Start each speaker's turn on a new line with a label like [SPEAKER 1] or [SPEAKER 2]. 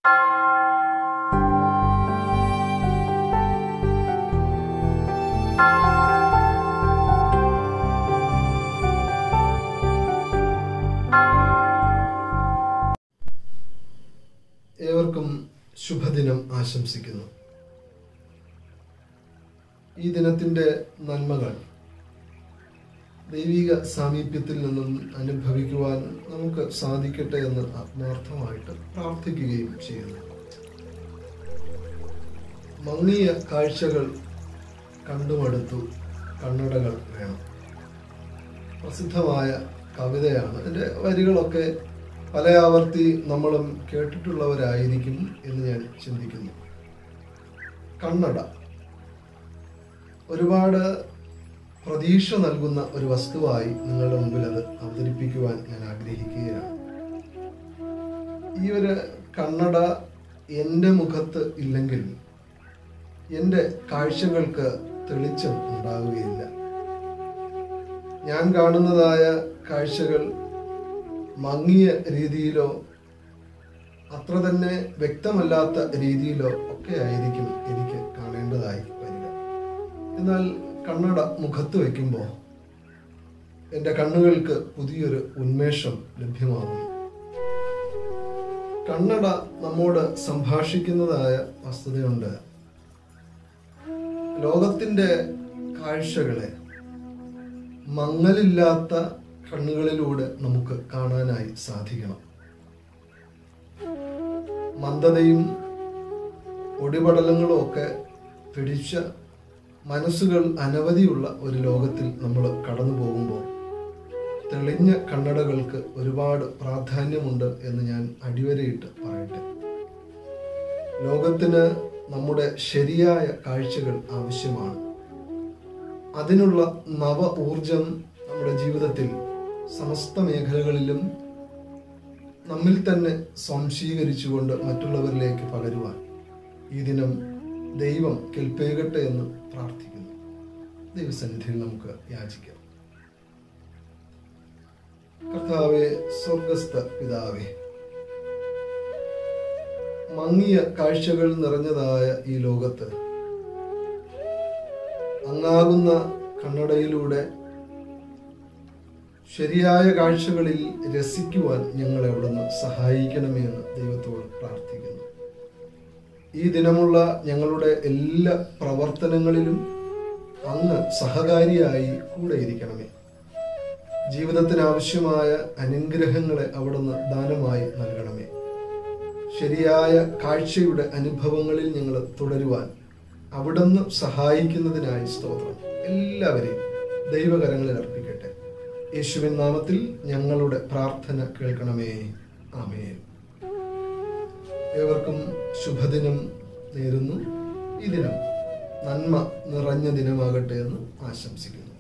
[SPEAKER 1] ഏവർക്കും ശുഭദിനം ആശംസിക്കുന്നു ഈ ദിനത്തിൻ്റെ നന്മകൾ ദൈവിക സാമീപ്യത്തിൽ നിന്നും അനുഭവിക്കുവാൻ നമുക്ക് സാധിക്കട്ടെ എന്ന് ആത്മാർത്ഥമായിട്ട് പ്രാർത്ഥിക്കുകയും ചെയ്യുന്നു മങ്ങിയ കാഴ്ചകൾ കണ്ടുമടുത്തു കണ്ണടകൾ വേണം പ്രസിദ്ധമായ കവിതയാണ് എൻ്റെ വരികളൊക്കെ പല ആവർത്തി നമ്മളും കേട്ടിട്ടുള്ളവരായിരിക്കും എന്ന് ഞാൻ ചിന്തിക്കുന്നു കണ്ണട ഒരുപാട് പ്രതീക്ഷ നൽകുന്ന ഒരു വസ്തുവായി നിങ്ങളുടെ മുമ്പിൽ അത് അവതരിപ്പിക്കുവാൻ ഞാൻ ആഗ്രഹിക്കുകയാണ് ഈ ഒരു കണ്ണട എൻ്റെ മുഖത്ത് ഇല്ലെങ്കിൽ എൻ്റെ കാഴ്ചകൾക്ക് തെളിച്ചം ഉണ്ടാവുകയില്ല ഞാൻ കാണുന്നതായ കാഴ്ചകൾ മങ്ങിയ രീതിയിലോ അത്ര തന്നെ വ്യക്തമല്ലാത്ത രീതിയിലോ ഒക്കെ ആയിരിക്കും എനിക്ക് കാണേണ്ടതായി വരിക എന്നാൽ കണ്ണട മുഖത്ത് വയ്ക്കുമ്പോൾ എൻ്റെ കണ്ണുകൾക്ക് പുതിയൊരു ഉന്മേഷം ലഭ്യമാകുന്നു കണ്ണട നമ്മോട് സംഭാഷിക്കുന്നതായ വസ്തുതയുണ്ട് ലോകത്തിൻ്റെ കാഴ്ചകളെ മങ്ങലില്ലാത്ത കണ്ണുകളിലൂടെ നമുക്ക് കാണാനായി സാധിക്കണം മന്ദതയും ഒടിപടലങ്ങളും ഒക്കെ പിടിച്ച മനസ്സുകൾ അനവധിയുള്ള ഒരു ലോകത്തിൽ നമ്മൾ കടന്നു പോകുമ്പോൾ തെളിഞ്ഞ കണ്ണടകൾക്ക് ഒരുപാട് പ്രാധാന്യമുണ്ട് എന്ന് ഞാൻ അടിവരയിട്ട് പറയട്ടെ ലോകത്തിന് നമ്മുടെ ശരിയായ കാഴ്ചകൾ ആവശ്യമാണ് അതിനുള്ള നവ ഊർജം നമ്മുടെ ജീവിതത്തിൽ സമസ്ത മേഖലകളിലും നമ്മിൽ തന്നെ സ്വാംശീകരിച്ചുകൊണ്ട് മറ്റുള്ളവരിലേക്ക് പകരുവാൻ ഈ ദിനം ദൈവം കെൽപ്പേകട്ടെ എന്ന് പ്രാർത്ഥിക്കുന്നു ദൈവസന്നിധിയിൽ നമുക്ക് യാചിക്കാം കർത്താവെ സ്വർഗസ്ഥ പിതാവേ മങ്ങിയ കാഴ്ചകൾ നിറഞ്ഞതായ ഈ ലോകത്ത് അങ്ങാകുന്ന കണ്ണടയിലൂടെ ശരിയായ കാഴ്ചകളിൽ രസിക്കുവാൻ ഞങ്ങളെ അവിടുന്ന് സഹായിക്കണമേ എന്ന് ദൈവത്തോട് പ്രാർത്ഥിക്കുന്നു ഈ ദിനമുള്ള ഞങ്ങളുടെ എല്ലാ പ്രവർത്തനങ്ങളിലും അങ്ങ് സഹകാരിയായി കൂടെ ഇരിക്കണമേ ജീവിതത്തിന് ആവശ്യമായ അനുഗ്രഹങ്ങളെ അവിടുന്ന് ദാനമായി നൽകണമേ ശരിയായ കാഴ്ചയുടെ അനുഭവങ്ങളിൽ ഞങ്ങൾ തുടരുവാൻ അവിടുന്ന് സഹായിക്കുന്നതിനായി സ്തോത്രം എല്ലാവരെയും ദൈവകരങ്ങളിൽ അർപ്പിക്കട്ടെ യേശുവിൻ നാമത്തിൽ ഞങ്ങളുടെ പ്രാർത്ഥന കേൾക്കണമേ ആമേൻ ഏവർക്കും ശുഭദിനം നേരുന്നു ഈ ദിനം നന്മ നിറഞ്ഞ ദിനമാകട്ടെ എന്ന് ആശംസിക്കുന്നു